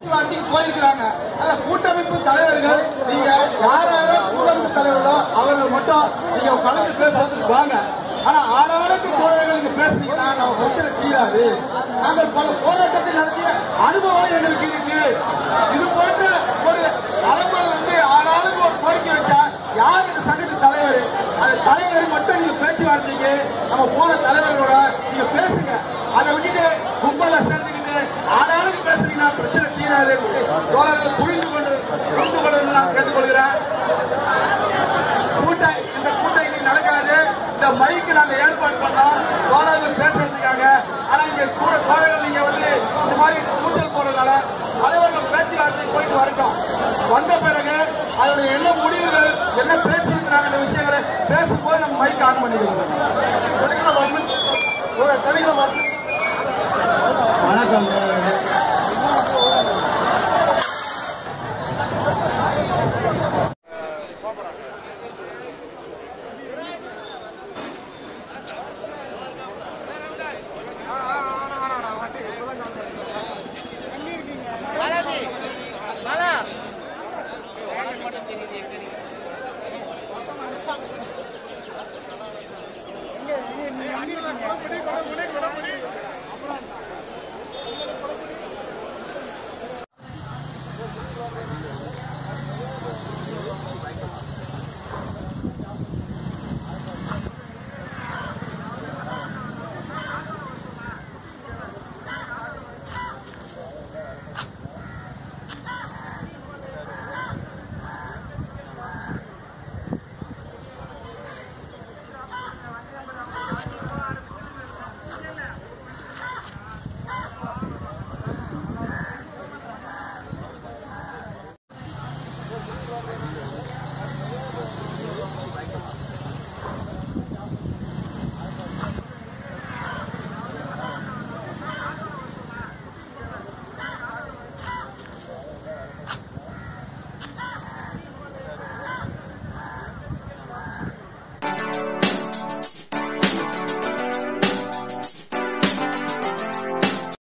பேச்சுவார்த்தைக்கு போயிருக்கிறாங்க அந்த கூட்டமைப்பு தலைவர்கள் நீங்க யார் யாரும் கூட்டமைப்பு தலைவர்களோ அவர்கள் மட்டும் நீங்க கலந்து பேசுறதுக்கு வாங்க ஆனா ஆளாளுக்கு தோழர்களுக்கு பேசுனீங்கன்னா நம்ம பிரச்சனை தீராது நாங்கள் பல போராட்டத்தை நடத்திய அனுபவம் எங்களுக்கு இருக்கு இது போன்ற ஒரு தலைமுறை வந்து ஆளாளுக்கு ஒரு கோரிக்கை வச்சா யார் இந்த சங்கத்து தலைவர் அந்த தலைவர் மட்டும் நீங்க பேச்சுவார்த்தைக்கு நம்ம போன தலைவர்களோட நீங்க பேசுங்க அதை விட்டுட்டு கும்பல சேர்ந்துக்கிட்டு ஆளாளுக்கு பேசுறீங்கன்னா பிரச்சனை தீராது தோழர்கள் புரிந்து கொண்டு புரிந்து கொண்டு நான் கேட்டுக்கொள்கிறேன் கூட்டம் இந்த கூட்டம் இன்னைக்கு நடக்காது இந்த மைக்கு நாங்க ஏற்பாடு பண்ணோம் தோழர்கள் பேசுறதுக்காக ஆனா இங்க கூட தோழர்கள் நீங்க வந்து இந்த மாதிரி கூட்டல் போறதுனால தலைவர்கள் பேச்சுவார்த்தை போயிட்டு வரட்டும் வந்த பிறகு அதோட என்ன முடிவுகள் என்ன பேசியிருக்கிறாங்க இந்த விஷயங்களை பேசும்போது நம்ம மைக் ஆன் பண்ணிக்கலாம் தெலுங்குல வந்து ஒரு தெலுங்குல வந்து வணக்கம்